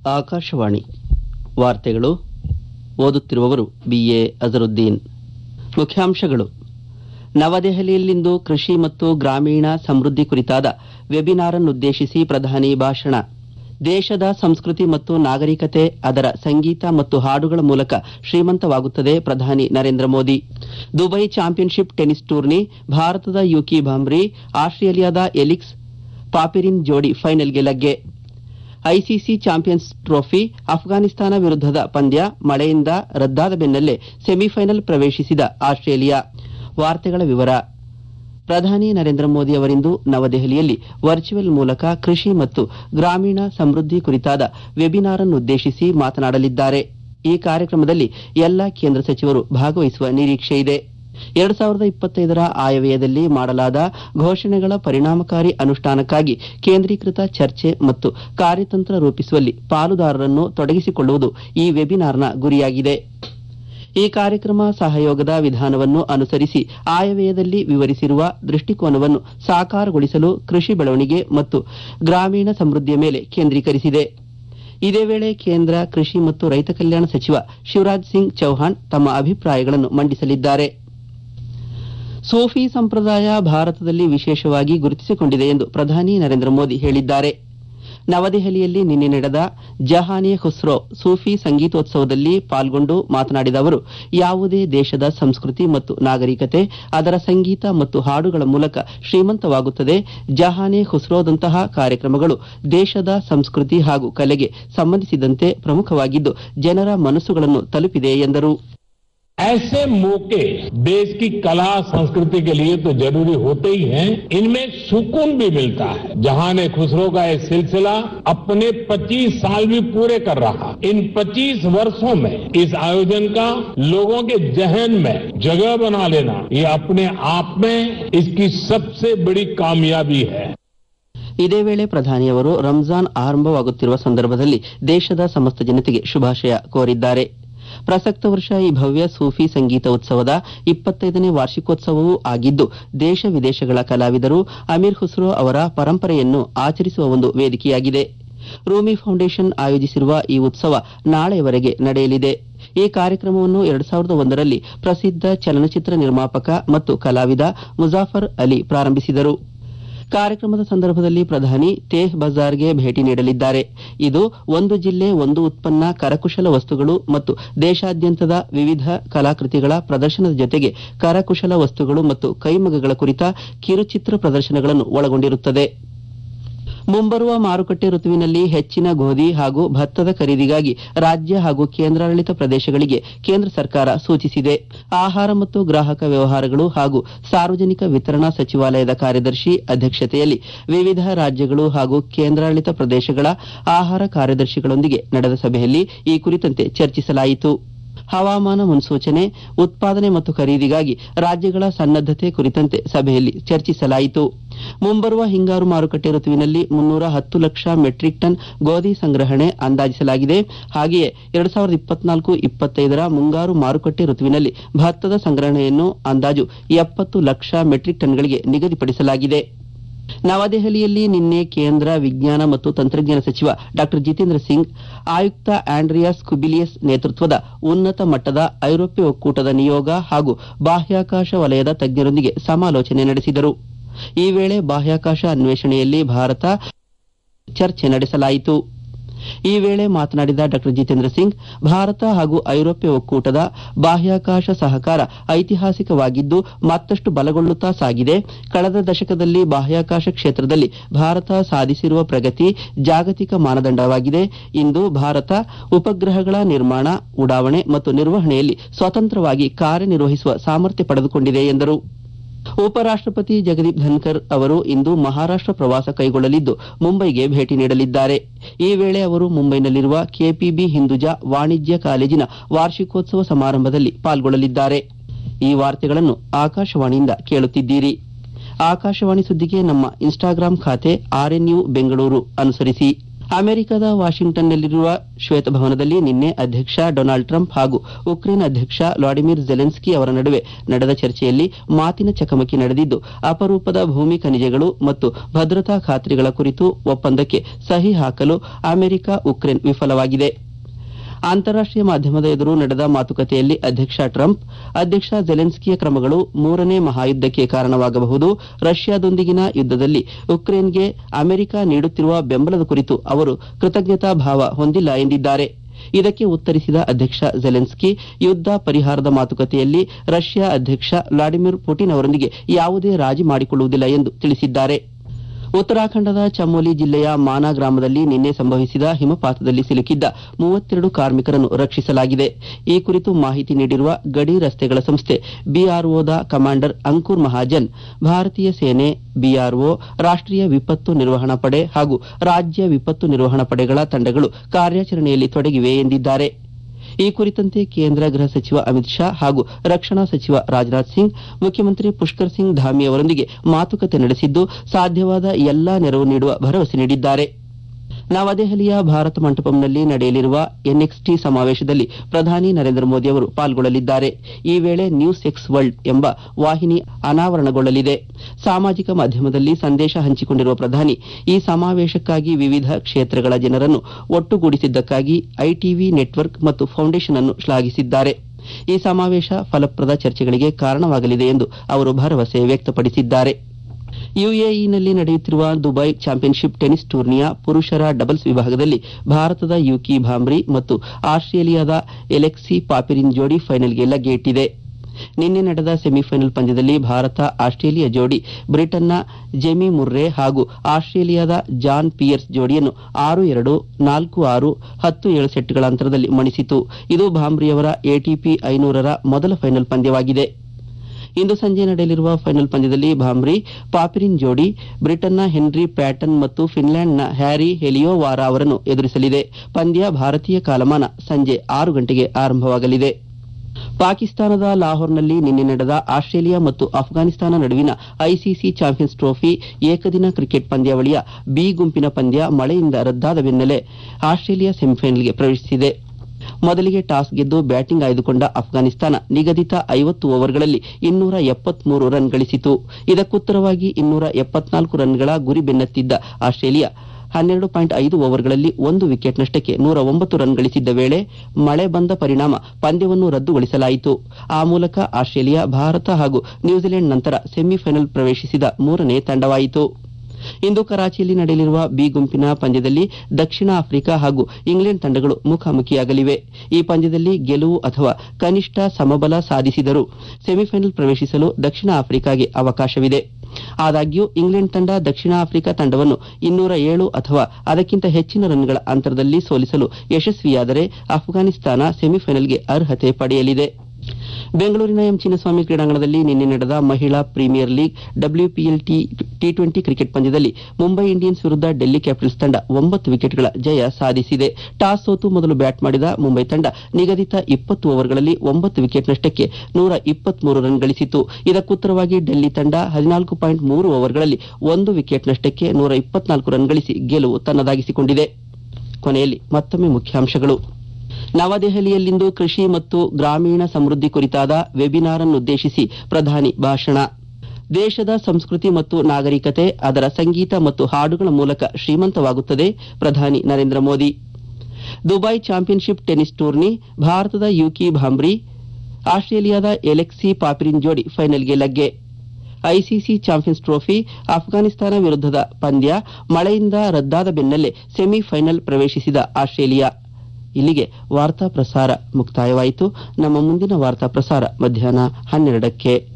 ಆಕಾಶವಾಣಿ ವಾರ್ತೆಗಳು ಓದುತ್ತಿರುವವರು ಬಿಎ ಅಜರುದ್ದೀನ್ ಮುಖ್ಯಾಂಶಗಳು ನವದೆಹಲಿಯಲ್ಲಿಂದು ಕೃಷಿ ಮತ್ತು ಗ್ರಾಮೀಣ ಸಮೃದ್ಧಿ ಕುರಿತಾದ ವೆಬಿನಾರ್ ಅನ್ನುದ್ದೇಶಿಸಿ ಪ್ರಧಾನಿ ಭಾಷಣ ದೇಶದ ಸಂಸ್ಕೃತಿ ಮತ್ತು ನಾಗರಿಕತೆ ಅದರ ಸಂಗೀತ ಮತ್ತು ಹಾಡುಗಳ ಮೂಲಕ ಶ್ರೀಮಂತವಾಗುತ್ತದೆ ಪ್ರಧಾನಿ Narendra Modi Dubai championship tennis tourney ಭಾರತದ ಯೂಕಿ ಭಾಂಬ್ರಿ ಆಸ್ಟ್ರೇಲಿಯಾದ ಎಲಿಕ್ಸ್ ಪಾಪಿರಿನ್ ಜೋಡಿ ಫೈನಲ್ಗೆ ಲಗ್ಗೆ ಐಸಿಸಿ ಚಾಂಪಿಯನ್ಸ್ ಟ್ರೋಫಿ ಅಫ್ಘಾನಿಸ್ತಾನ ವಿರುದ್ಧದ ಪಂದ್ಯ ಮಳೆಯಿಂದ ರದ್ದಾದ ಬೆನ್ನಲ್ಲೇ ಸೆಮಿಫೈನಲ್ ಪ್ರವೇಶಿಸಿದ ಆಸ್ಟ್ರೇಲಿಯಾ ವಾರ್ತೆಗಳ ವಿವರ ಪ್ರಧಾನಿ ನರೇಂದ್ರ ಮೋದಿ ಅವರಿಂದು ನವದೆಹಲಿಯಲ್ಲಿ ವರ್ಚುವಲ್ ಮೂಲಕ ಕೃಷಿ ಮತ್ತು ಗ್ರಾಮೀಣ ಸಮೃದ್ಧಿ ಕುರಿತಾದ ವೆಬಿನಾರ್ ಅನ್ನುದ್ದೇಶಿಸಿ ಮಾತನಾಡಲಿದ್ದಾರೆ ಈ ಕಾರ್ಯಕ್ರಮದಲ್ಲಿ ಎಲ್ಲಾ ಕೇಂದ್ರ ಸಚಿವರು ಭಾಗವಹಿಸುವ ನಿರೀಕ್ಷೆಯಿದೆ ಎರಡು ಸಾವಿರದ ಇಪ್ಪತ್ತೈದರ ಆಯವ್ಯಯದಲ್ಲಿ ಮಾಡಲಾದ ಘೋಷಣೆಗಳ ಪರಿಣಾಮಕಾರಿ ಅನುಷ್ಠಾನಕ್ಕಾಗಿ ಕೇಂದ್ರೀಕೃತ ಚರ್ಚೆ ಮತ್ತು ಕಾರ್ಯತಂತ್ರ ರೂಪಿಸುವಲ್ಲಿ ಪಾಲುದಾರರನ್ನು ತೊಡಗಿಸಿಕೊಳ್ಳುವುದು ಈ ವೆಬಿನಾರ್ನ ಗುರಿಯಾಗಿದೆ ಈ ಕಾರ್ಯಕ್ರಮ ಸಹಯೋಗದ ವಿಧಾನವನ್ನು ಅನುಸರಿಸಿ ಆಯವ್ಯಯದಲ್ಲಿ ವಿವರಿಸಿರುವ ದೃಷ್ಟಿಕೋನವನ್ನು ಸಾಕಾರಗೊಳಿಸಲು ಕೃಷಿ ಬೆಳವಣಿಗೆ ಮತ್ತು ಗ್ರಾಮೀಣ ಸಮೃದ್ಧಿಯ ಮೇಲೆ ಕೇಂದ್ರೀಕರಿಸಿದೆ ಇದೇ ವೇಳೆ ಕೇಂದ್ರ ಕೃಷಿ ಮತ್ತು ರೈತ ಕಲ್ಯಾಣ ಸಚಿವ ಶಿವರಾಜ್ ಸಿಂಗ್ ಚೌಹಾಣ್ ತಮ್ಮ ಅಭಿಪ್ರಾಯಗಳನ್ನು ಮಂಡಿಸಲಿದ್ದಾರೆ ಸೂಫಿ ಸಂಪ್ರದಾಯ ಭಾರತದಲ್ಲಿ ವಿಶೇಷವಾಗಿ ಗುರುತಿಸಿಕೊಂಡಿದೆ ಎಂದು ಪ್ರಧಾನಿ ನರೇಂದ್ರ ಮೋದಿ ಹೇಳಿದ್ದಾರೆ ನವದೆಹಲಿಯಲ್ಲಿ ನಿನ್ನೆ ನಡೆದ ಜಹಾನಿ ಖುಸ್ರೋ ಸೂಫಿ ಸಂಗೀತೋತ್ಸವದಲ್ಲಿ ಪಾಲ್ಗೊಂಡು ಮಾತನಾಡಿದ ಅವರು ಯಾವುದೇ ದೇಶದ ಸಂಸ್ಕೃತಿ ಮತ್ತು ನಾಗರಿಕತೆ ಅದರ ಸಂಗೀತ ಮತ್ತು ಹಾಡುಗಳ ಮೂಲಕ ಶ್ರೀಮಂತವಾಗುತ್ತದೆ ಜಹಾನಿ ಖುಸ್ರೋದಂತಹ ಕಾರ್ಯಕ್ರಮಗಳು ದೇಶದ ಸಂಸ್ಕೃತಿ ಹಾಗೂ ಕಲೆಗೆ ಸಂಬಂಧಿಸಿದಂತೆ ಪ್ರಮುಖವಾಗಿದ್ದು ಜನರ ಮನಸ್ಸುಗಳನ್ನು ತಲುಪಿದೆ ಎಂದರು ऐसे मौके देश की कला संस्कृति के लिए तो जरूरी होते ही हैं इनमें सुकून भी मिलता है जहां ने खुसरो का ये सिलसिला अपने 25 साल भी पूरे कर रहा इन 25 वर्षों में इस आयोजन का लोगों के जहन में जगह बना लेना ये अपने आप में इसकी सबसे बड़ी कामयाबी है ಇದೇ ವೇಳೆ ಪ್ರಧಾನಿಯವರು ರಂಜಾನ್ ಆರಂಭವಾಗುತ್ತಿರುವ ಸಂದರ್ಭದಲ್ಲಿ ದೇಶದ ಸಮಸ್ತ ಜನತೆಗೆ ಶುಭಾಶಯ ಕೋರಿದ್ದಾರೆ ಪ್ರಸಕ್ತ ವರ್ಷ ಈ ಭವ್ಯ ಸೂಫಿ ಸಂಗೀತ ಉತ್ಸವದ ಇಪ್ಪತ್ತೈದನೇ ವಾರ್ಷಿಕೋತ್ಸವವೂ ಆಗಿದ್ದು ದೇಶ ವಿದೇಶಗಳ ಕಲಾವಿದರು ಅಮೀರ್ ಖುಸ್ರೋ ಅವರ ಪರಂಪರೆಯನ್ನು ಆಚರಿಸುವ ಒಂದು ವೇದಿಕೆಯಾಗಿದೆ ರೂಮಿ ಫೌಂಡೇಶನ್ ಆಯೋಜಿಸಿರುವ ಈ ಉತ್ಸವ ನಾಳೆಯವರೆಗೆ ನಡೆಯಲಿದೆ ಈ ಕಾರ್ಯಕ್ರಮವನ್ನು ಎರಡು ಸಾವಿರದ ಒಂದರಲ್ಲಿ ಪ್ರಸಿದ್ಧ ಚಲನಚಿತ್ರ ನಿರ್ಮಾಪಕ ಮತ್ತು ಕಲಾವಿದ ಮುಜಾಫರ್ ಅಲಿ ಪ್ರಾರಂಭಿಸಿದರು ಕಾರ್ಯಕ್ರಮದ ಸಂದರ್ಭದಲ್ಲಿ ಪ್ರಧಾನಿ ತೇಹ್ ಬಜಾರ್ಗೆ ಭೇಟಿ ನೀಡಲಿದ್ದಾರೆ ಇದು ಒಂದು ಜಿಲ್ಲೆ ಒಂದು ಉತ್ಪನ್ನ ಕರಕುಶಲ ವಸ್ತುಗಳು ಮತ್ತು ದೇಶಾದ್ಯಂತದ ವಿವಿಧ ಕಲಾಕೃತಿಗಳ ಪ್ರದರ್ಶನದ ಜೊತೆಗೆ ಕರಕುಶಲ ವಸ್ತುಗಳು ಮತ್ತು ಕೈಮಗ್ಗಗಳ ಕುರಿತ ಕಿರುಚಿತ್ರ ಪ್ರದರ್ಶನಗಳನ್ನು ಒಳಗೊಂಡಿರುತ್ತದೆ ಮುಂಬರುವ ಮಾರುಕಟ್ಟೆ ಋತುವಿನಲ್ಲಿ ಹೆಚ್ಚಿನ ಗೋಧಿ ಹಾಗೂ ಭತ್ತದ ಖರೀದಿಗಾಗಿ ರಾಜ್ಯ ಹಾಗೂ ಕೇಂದ್ರಾಡಳಿತ ಪ್ರದೇಶಗಳಿಗೆ ಕೇಂದ್ರ ಸರ್ಕಾರ ಸೂಚಿಸಿದೆ ಆಹಾರ ಮತ್ತು ಗ್ರಾಹಕ ವ್ಯವಹಾರಗಳು ಹಾಗೂ ಸಾರ್ವಜನಿಕ ವಿತರಣಾ ಸಚಿವಾಲಯದ ಕಾರ್ಯದರ್ಶಿ ಅಧ್ಯಕ್ಷತೆಯಲ್ಲಿ ವಿವಿಧ ರಾಜ್ಯಗಳು ಹಾಗೂ ಕೇಂದ್ರಾಡಳಿತ ಪ್ರದೇಶಗಳ ಆಹಾರ ಕಾರ್ಯದರ್ಶಿಗಳೊಂದಿಗೆ ನಡೆದ ಸಭೆಯಲ್ಲಿ ಈ ಕುರಿತಂತೆ ಚರ್ಚಿಸಲಾಯಿತು ಹವಾಮಾನ ಮುನ್ಸೂಚನೆ ಉತ್ಪಾದನೆ ಮತ್ತು ಖರೀದಿಗಾಗಿ ರಾಜ್ಯಗಳ ಸನ್ನದ್ದತೆ ಕುರಿತಂತೆ ಸಭೆಯಲ್ಲಿ ಚರ್ಚಿಸಲಾಯಿತು ಮುಂಬರುವ ಹಿಂಗಾರು ಮಾರುಕಟ್ಟೆ ಋತುವಿನಲ್ಲಿ ಮುನ್ನೂರ ಹತ್ತು ಲಕ್ಷ ಮೆಟ್ರಿಕ್ ಟನ್ ಗೋಧಿ ಸಂಗ್ರಹಣೆ ಅಂದಾಜಿಸಲಾಗಿದೆ ಹಾಗೆಯೇ ಎರಡು ಸಾವಿರದ ಇಪ್ಪತ್ನಾಲ್ಕು ಇಪ್ಪತ್ತೈದರ ಮುಂಗಾರು ಮಾರುಕಟ್ಟೆ ಋತುವಿನಲ್ಲಿ ಭತ್ತದ ಸಂಗ್ರಹಣೆಯನ್ನು ಅಂದಾಜು ಎಪ್ಪತ್ತು ಲಕ್ಷ ಮೆಟ್ರಿಕ್ ಟನ್ಗಳಿಗೆ ನಿಗದಿಪಡಿಸಲಾಗಿದೆ ನವದೆಹಲಿಯಲ್ಲಿ ನಿನ್ನೆ ಕೇಂದ್ರ ವಿಜ್ಞಾನ ಮತ್ತು ತಂತ್ರಜ್ಞಾನ ಸಚಿವ ಡಾ ಜಿತೇಂದ್ರ ಸಿಂಗ್ ಆಯುಕ್ತ ಆಂಡ್ರಿಯಾಸ್ ಕುಬಿಲಿಯಸ್ ನೇತೃತ್ವದ ಉನ್ನತ ಮಟ್ಟದ ಐರೋಪ್ಯ ಒಕ್ಕೂಟದ ನಿಯೋಗ ಹಾಗೂ ಬಾಹ್ಯಾಕಾಶ ವಲಯದ ತಜ್ಞರೊಂದಿಗೆ ಸಮಾಲೋಚನೆ ನಡೆಸಿದರು ಈ ವೇಳೆ ಬಾಹ್ಯಾಕಾಶ ಅನ್ವೇಷಣೆಯಲ್ಲಿ ಭಾರತ ಚರ್ಚೆ ನಡೆಸಲಾಯಿತು ಈ ವೇಳೆ ಮಾತನಾಡಿದ ಡಾ ಜಿತೇಂದ್ರ ಸಿಂಗ್ ಭಾರತ ಹಾಗೂ ಐರೋಪ್ಯ ಒಕ್ಕೂಟದ ಬಾಹ್ಯಾಕಾಶ ಸಹಕಾರ ಐತಿಹಾಸಿಕವಾಗಿದ್ದು ಮತ್ತಷ್ಟು ಬಲಗೊಳ್ಳುತ್ತಾ ಸಾಗಿದೆ ಕಳೆದ ದಶಕದಲ್ಲಿ ಬಾಹ್ಯಾಕಾಶ ಕ್ಷೇತ್ರದಲ್ಲಿ ಭಾರತ ಸಾಧಿಸಿರುವ ಪ್ರಗತಿ ಜಾಗತಿಕ ಮಾನದಂಡವಾಗಿದೆ ಇಂದು ಭಾರತ ಉಪಗ್ರಹಗಳ ನಿರ್ಮಾಣ ಉಡಾವಣೆ ಮತ್ತು ನಿರ್ವಹಣೆಯಲ್ಲಿ ಸ್ವತಂತ್ರವಾಗಿ ಕಾರ್ಯನಿರ್ವಹಿಸುವ ಸಾಮರ್ಥ್ಯ ಪಡೆದುಕೊಂಡಿದೆ ಎಂದರು ಉಪರಾಷ್ಟಪತಿ ಜಗದೀಪ್ ಧನ್ಕರ್ ಅವರು ಇಂದು ಮಹಾರಾಷ್ಟ ಪ್ರವಾಸ ಕೈಗೊಳ್ಳಲಿದ್ದು ಮುಂಬೈಗೆ ಭೇಟಿ ನೀಡಲಿದ್ದಾರೆ ಈ ವೇಳೆ ಅವರು ಮುಂಬೈನಲ್ಲಿರುವ ಕೆಪಿಬಿ ಹಿಂದುಜಾ ವಾಣಿಜ್ಯ ಕಾಲೇಜಿನ ವಾರ್ಷಿಕೋತ್ಸವ ಸಮಾರಂಭದಲ್ಲಿ ಪಾಲ್ಗೊಳ್ಳಲಿದ್ದಾರೆ ಈ ವಾರ್ತೆಗಳನ್ನು ಆಕಾಶವಾಣಿಯಿಂದ ಕೇಳುತ್ತಿದ್ದೀರಿ ಆಕಾಶವಾಣಿ ಸುದ್ದಿಗೆ ನಮ್ಮ ಇನ್ಸ್ಟಾಗ್ರಾಂ ಖಾತೆ ಆರ್ಎನ್ಯು ಬೆಂಗಳೂರು ಅನುಸರಿಸಿ ಅಮೆರಿಕದ ವಾಷಿಂಗ್ಟನ್ನಲ್ಲಿರುವ ಶ್ವೇತಭವನದಲ್ಲಿ ನಿನ್ನೆ ಅಧ್ಯಕ್ಷ ಡೊನಾಲ್ಡ್ ಟ್ರಂಪ್ ಹಾಗೂ ಉಕ್ರೇನ್ ಅಧ್ಯಕ್ಷ ವ್ಲಾಡಿಮಿರ್ ಜೆಲೆನ್ಸ್ಕಿ ಅವರ ನಡುವೆ ನಡೆದ ಚರ್ಚೆಯಲ್ಲಿ ಮಾತಿನ ಚಕಮಕಿ ನಡೆದಿದ್ದು ಅಪರೂಪದ ಭೂಮಿ ಖನಿಜಗಳು ಮತ್ತು ಭದ್ರತಾ ಖಾತ್ರಿಗಳ ಕುರಿತು ಒಪ್ಪಂದಕ್ಕೆ ಸಹಿ ಹಾಕಲು ಅಮೆರಿಕ ಉಕ್ರೇನ್ ವಿಫಲವಾಗಿದೆ ಅಂತಾರಾಷ್ಟೀಯ ಮಾಧ್ಯಮದ ಎದುರು ನಡೆದ ಮಾತುಕತೆಯಲ್ಲಿ ಅಧ್ಯಕ್ಷ ಟ್ರಂಪ್ ಅಧ್ಯಕ್ಷ ಜೆಲೆನ್ಸ್ಕಿಯ ಕ್ರಮಗಳು ಮೂರನೇ ಮಹಾಯುದ್ದಕ್ಕೆ ಕಾರಣವಾಗಬಹುದು ರಷ್ಯಾದೊಂದಿಗಿನ ಯುದ್ದದಲ್ಲಿ ಉಕ್ರೇನ್ಗೆ ಅಮೆರಿಕ ನೀಡುತ್ತಿರುವ ಬೆಂಬಲದ ಕುರಿತು ಅವರು ಕೃತಜ್ಞತಾ ಭಾವ ಹೊಂದಿಲ್ಲ ಎಂದಿದ್ದಾರೆ ಇದಕ್ಕೆ ಉತ್ತರಿಸಿದ ಅಧ್ಯಕ್ಷ ಜೆಲೆನ್ಸ್ಕಿ ಯುದ್ದ ಪರಿಹಾರದ ಮಾತುಕತೆಯಲ್ಲಿ ರಷ್ಯಾ ಅಧ್ಯಕ್ಷ ವ್ಲಾಡಿಮಿರ್ ಪುಟಿನ್ ಅವರೊಂದಿಗೆ ಯಾವುದೇ ರಾಜಿ ಮಾಡಿಕೊಳ್ಳುವುದಿಲ್ಲ ಎಂದು ತಿಳಿಸಿದ್ದಾರೆ ಉತ್ತರಾಖಂಡದ ಚಮೋಲಿ ಜಿಲ್ಲೆಯ ಮಾನಾ ಗ್ರಾಮದಲ್ಲಿ ನಿನ್ನೆ ಸಂಭವಿಸಿದ ಹಿಮಪಾತದಲ್ಲಿ ಸಿಲುಕಿದ್ದ ಮೂವತ್ತೆರಡು ಕಾರ್ಮಿಕರನ್ನು ರಕ್ಷಿಸಲಾಗಿದೆ ಈ ಕುರಿತು ಮಾಹಿತಿ ನೀಡಿರುವ ಗಡಿ ರಸ್ತೆಗಳ ಸಂಸ್ಥೆ ಬಿಆರ್ಒದ ಕಮಾಂಡರ್ ಅಂಕುರ್ ಮಹಾಜನ್ ಭಾರತೀಯ ಸೇನೆ ಬಿಆರ್ಒ ರಾಷ್ಟೀಯ ವಿಪತ್ತು ನಿರ್ವಹಣಾ ಪಡೆ ಹಾಗೂ ರಾಜ್ಯ ವಿಪತ್ತು ನಿರ್ವಹಣಾ ಪಡೆಗಳ ತಂಡಗಳು ಕಾರ್ಯಾಚರಣೆಯಲ್ಲಿ ತೊಡಗಿವೆ ಎಂದಿದ್ದಾರೆ ಈ ಕುರಿತಂತೆ ಕೇಂದ್ರ ಗೃಹ ಸಚಿವ ಅಮಿತ್ ಶಾ ಹಾಗೂ ರಕ್ಷಣಾ ಸಚಿವ ರಾಜನಾಥ್ ಸಿಂಗ್ ಮುಖ್ಯಮಂತ್ರಿ ಪುಷ್ಕರ್ ಸಿಂಗ್ ಧಾಮಿ ಅವರೊಂದಿಗೆ ಮಾತುಕತೆ ನಡೆಸಿದ್ದು ಸಾಧ್ಯವಾದ ಎಲ್ಲಾ ನೆರವು ನೀಡುವ ಭರವಸೆ ನೀಡಿದ್ದಾರೆ ನವದೆಹಲಿಯ ಭಾರತ ಮಂಟಪಂನಲ್ಲಿ ನಡೆಯಲಿರುವ ಎನ್ಎಕ್ಸ್ಟಿ ಸಮಾವೇಶದಲ್ಲಿ ಪ್ರಧಾನಿ ನರೇಂದ್ರ ಮೋದಿ ಅವರು ಪಾಲ್ಗೊಳ್ಳಲಿದ್ದಾರೆ ಈ ವೇಳೆ ನ್ಯೂಸ್ ಎಕ್ಸ್ ವರ್ಲ್ಡ್ ಎಂಬ ವಾಹಿನಿ ಅನಾವರಣಗೊಳ್ಳಲಿದೆ ಸಾಮಾಜಿಕ ಮಾಧ್ಯಮದಲ್ಲಿ ಸಂದೇಶ ಹಂಚಿಕೊಂಡಿರುವ ಪ್ರಧಾನಿ ಈ ಸಮಾವೇಶಕ್ಕಾಗಿ ವಿವಿಧ ಕ್ಷೇತ್ರಗಳ ಜನರನ್ನು ಒಟ್ಟುಗೂಡಿಸಿದ್ದಕ್ಕಾಗಿ ಐಟಿವಿ ನೆಟ್ವರ್ಕ್ ಮತ್ತು ಫೌಂಡೇಶನ್ ಅನ್ನು ಶ್ಲಾಘಿಸಿದ್ದಾರೆ ಈ ಸಮಾವೇಶ ಫಲಪ್ರದ ಚರ್ಚೆಗಳಿಗೆ ಕಾರಣವಾಗಲಿದೆ ಎಂದು ಅವರು ಭರವಸೆ ವ್ಯಕ್ತಪಡಿಸಿದ್ದಾರೆ ಯುಎಇನಲ್ಲಿ ನಡೆಯುತ್ತಿರುವ ದುಬೈ ಚಾಂಪಿಯನ್ಶಿಪ್ ಟೆನಿಸ್ ಟೂರ್ನಿಯ ಪುರುಷರ ಡಬಲ್ಸ್ ವಿಭಾಗದಲ್ಲಿ ಭಾರತದ ಯುಕಿ ಭಾಂಬ್ರಿ ಮತ್ತು ಆಸ್ಟ್ರೇಲಿಯಾದ ಎಲೆಕ್ಸಿ ಪಾಪಿರಿನ್ ಜೋಡಿ ಫೈನಲ್ಗೆ ಲಗ್ಗೆಯಿಟ್ಟಿದೆ ನಿನ್ನೆ ನಡೆದ ಸೆಮಿಫೈನಲ್ ಪಂದ್ಯದಲ್ಲಿ ಭಾರತ ಆಸ್ಟ್ರೇಲಿಯಾ ಜೋಡಿ ಬ್ರಿಟನ್ನ ಜೆಮಿ ಮುರ್ರೆ ಹಾಗೂ ಆಸ್ಟ್ರೇಲಿಯಾದ ಜಾನ್ ಪಿಯರ್ಸ್ ಜೋಡಿಯನ್ನು ಆರು ಎರಡು ನಾಲ್ಕು ಆರು ಹತ್ತು ಏಳು ಸೆಟ್ಗಳ ಅಂತರದಲ್ಲಿ ಮಣಿಸಿತು ಇದು ಭಾಂಬ್ರಿಯವರ ಎಟಿಪಿ ಐನೂರರ ಮೊದಲ ಫೈನಲ್ ಪಂದ್ಯವಾಗಿದೆ ಇಂದು ಸಂಜೆ ನಡೆಯಲಿರುವ ಫೈನಲ್ ಪಂದ್ಯದಲ್ಲಿ ಭಾಂಬ್ರಿ ಪಾಪಿರಿನ್ ಜೋಡಿ ಬ್ರಿಟನ್ನ ಹೆನ್ರಿ ಪ್ಯಾಟನ್ ಮತ್ತು ಫಿನ್ಲೆಂಡ್ನ ಹ್ಯಾರಿ ಹೆಲಿಯೋವಾರಾ ಅವರನ್ನು ಎದುರಿಸಲಿದೆ ಪಂದ್ಯ ಭಾರತೀಯ ಕಾಲಮಾನ ಸಂಜೆ ಆರು ಗಂಟೆಗೆ ಆರಂಭವಾಗಲಿದೆ ಪಾಕಿಸ್ತಾನದ ಲಾಹೋರ್ನಲ್ಲಿ ನಿನ್ನೆ ನಡೆದ ಆಸ್ಟ್ರೇಲಿಯಾ ಮತ್ತು ಅಫ್ಘಾನಿಸ್ತಾನ ನಡುವಿನ ಐಸಿಸಿ ಚಾಂಪಿಯನ್ಸ್ ಟ್ರೋಫಿ ಏಕದಿನ ಕ್ರಿಕೆಟ್ ಪಂದ್ಯಾವಳಿಯ ಬಿ ಗುಂಪಿನ ಪಂದ್ಯ ಮಳೆಯಿಂದ ರದ್ದಾದ ಬೆನ್ನಲ್ಲೇ ಆಸ್ಟ್ರೇಲಿಯಾ ಸೆಮಿಫೈನಲ್ಗೆ ಪ್ರವೇಶಿಸಿದೆ ಮೊದಲಿಗೆ ಟಾಸ್ ಗೆದ್ದು ಬ್ಯಾಟಿಂಗ್ ಆಯ್ದುಕೊಂಡ ಅಫ್ಘಾನಿಸ್ತಾನ ನಿಗದಿತ ಐವತ್ತು ಓವರ್ಗಳಲ್ಲಿ ಇನ್ನೂರ ಎಪ್ಪತ್ಮೂರು ರನ್ ಗಳಿಸಿತು ಇದಕ್ಕುತ್ತರವಾಗಿ ಇನ್ನೂರ ಎಪ್ಪತ್ನಾಲ್ಕು ರನ್ಗಳ ಗುರಿ ಬೆನ್ನತ್ತಿದ್ದ ಆಸ್ಟ್ರೇಲಿಯಾ ಹನ್ನೆರಡು ಪಾಯಿಂಟ್ ಐದು ಓವರ್ಗಳಲ್ಲಿ ಒಂದು ವಿಕೆಟ್ ನಷ್ಟಕ್ಕೆ ನೂರ ಒಂಬತ್ತು ರನ್ ಗಳಿಸಿದ್ದ ವೇಳೆ ಮಳೆ ಬಂದ ಪರಿಣಾಮ ಪಂದ್ಯವನ್ನು ರದ್ದುಗೊಳಿಸಲಾಯಿತು ಆ ಮೂಲಕ ಆಸ್ಟ್ರೇಲಿಯಾ ಭಾರತ ಹಾಗೂ ನ್ಯೂಜಿಲೆಂಡ್ ನಂತರ ಸೆಮಿಫೈನಲ್ ಪ್ರವೇಶಿಸಿದ ಮೂರನೇ ತಂಡವಾಯಿತು ಇಂದು ಕರಾಚಿಯಲ್ಲಿ ನಡೆಯಲಿರುವ ಬಿ ಗುಂಪಿನ ಪಂದ್ಯದಲ್ಲಿ ದಕ್ಷಿಣ ಆಫ್ರಿಕಾ ಹಾಗೂ ಇಂಗ್ಲೆಂಡ್ ತಂಡಗಳು ಮುಖಾಮುಖಿಯಾಗಲಿವೆ ಈ ಪಂದ್ಯದಲ್ಲಿ ಗೆಲುವು ಅಥವಾ ಕನಿಷ್ಠ ಸಮಬಲ ಸಾಧಿಸಿದರೂ ಸೆಮಿಫೈನಲ್ ಪ್ರವೇಶಿಸಲು ದಕ್ಷಿಣ ಆಫ್ರಿಕಾಗೆ ಅವಕಾಶವಿದೆ ಆದಾಗ್ಯೂ ಇಂಗ್ಲೆಂಡ್ ತಂಡ ದಕ್ಷಿಣ ಆಫ್ರಿಕಾ ತಂಡವನ್ನು ಇನ್ನೂರ ಏಳು ಅಥವಾ ಅದಕ್ಕಿಂತ ಹೆಚ್ಚಿನ ರನ್ಗಳ ಅಂತರದಲ್ಲಿ ಸೋಲಿಸಲು ಯಶಸ್ವಿಯಾದರೆ ಅಫ್ಘಾನಿಸ್ತಾನ ಸೆಮಿಫೈನಲ್ಗೆ ಅರ್ಹತೆ ಪಡೆಯಲಿದೆ ಬೆಂಗಳೂರಿನ ಎಂ ಚಿನ್ನಸ್ವಾಮಿ ಕ್ರೀಡಾಂಗಣದಲ್ಲಿ ನಿನ್ನೆ ನಡೆದ ಮಹಿಳಾ premier league WPL T twenty cricket ಪಂದ್ಯದಲ್ಲಿ ಮುಂಬೈ ಇಂಡಿಯನ್ಸ್ ವಿರುದ್ಧ ಡೆಲ್ಲಿ ಕ್ಯಾಪಿಟಲ್ಸ್ ತಂಡ ಒಂಬತ್ತು ವಿಕೆಟ್ಗಳ ಜಯ ಸಾಧಿಸಿದೆ ಟಾಸ್ ಸೋತು ಮೊದಲು ಬ್ಯಾಟ್ ಮಾಡಿದ ಮುಂಬೈ ತಂಡ ನಿಗದಿತ ಇಪ್ಪತ್ತು ಓವರ್ಗಳಲ್ಲಿ ಒಂಬತ್ತು ವಿಕೆಟ್ ನಷ್ಟಕ್ಕೆ ನೂರ ಇಪ್ಪತ್ಮೂರು ರನ್ ಗಳಿಸಿತು ಇದಕ್ಕುತ್ತರವಾಗಿ ಡೆಲ್ಲಿ ತಂಡ ಹದಿನಾಲ್ಕು ಪಾಯಿಂಟ್ ಮೂರು ಓವರ್ಗಳಲ್ಲಿ ಒಂದು ವಿಕೆಟ್ ನಷ್ಟಕ್ಕೆ ನೂರ ಇಪ್ಪತ್ನಾಲ್ಕು ರನ್ ಗಳಿಸಿ ಗೆಲುವು ತನ್ನದಾಗಿಸಿಕೊಂಡಿದೆ ಕೊನೆಯಲ್ಲಿ ಮತ್ತೊಮ್ಮೆ ಮುಖ್ಯಾಂಶಗಳು ನವದೆಹಲಿಯಲ್ಲಿಂದು ಕೃಷಿ ಮತ್ತು ಗ್ರಾಮೀಣ ಸಮೃದ್ಧಿ ಕುರಿತಾದ ವೆಬಿನಾರ್ ಅನ್ನುದ್ದೇಶಿಸಿ ಪ್ರಧಾನಿ ಭಾಷಣ ದೇಶದ ಸಂಸ್ಕೃತಿ ಮತ್ತು ನಾಗರಿಕತೆ ಅದರ ಸಂಗೀತ ಮತ್ತು ಹಾಡುಗಳ ಮೂಲಕ ಶ್ರೀಮಂತವಾಗುತ್ತದೆ ಪ್ರಧಾನಿ Narendra Modi Dubai championship tennis tourney ಭಾರತದ ಯುಕಿ ಭಾಂಬ್ರಿ ಆಸ್ಟ್ರೇಲಿಯಾದ ಎಲೆಕ್ಸಿ ಪಾಪಿರಿನ್ ಜೋಡಿ ಫೈನಲ್ಗೆ ಲಗ್ಗೆ ಐಸಿಸಿ ಚಾಂಪಿಯನ್ಸ್ ಟ್ರೋಫಿ ಅಫ್ಘಾನಿಸ್ತಾನ ವಿರುದ್ಧದ ಪಂದ್ಯ ಮಳೆಯಿಂದ ರದ್ದಾದ ಬೆನ್ನಲ್ಲೇ ಸೆಮಿಫೈನಲ್ ಪ್ರವೇಶಿಸಿದ ಆಸ್ಟ್ರೇಲಿಯಾ ಇಲ್ಲಿಗೆ ವಾರ್ತಾ ಪ್ರಸಾರ ಮುಕ್ತಾಯವಾಯಿತು ನಮ್ಮ ಮುಂದಿನ ವಾರ್ತಾ ಪ್ರಸಾರ ಮಧ್ಯಾಹ್ನ ಹನ್ನೆರಡಕ್ಕೆ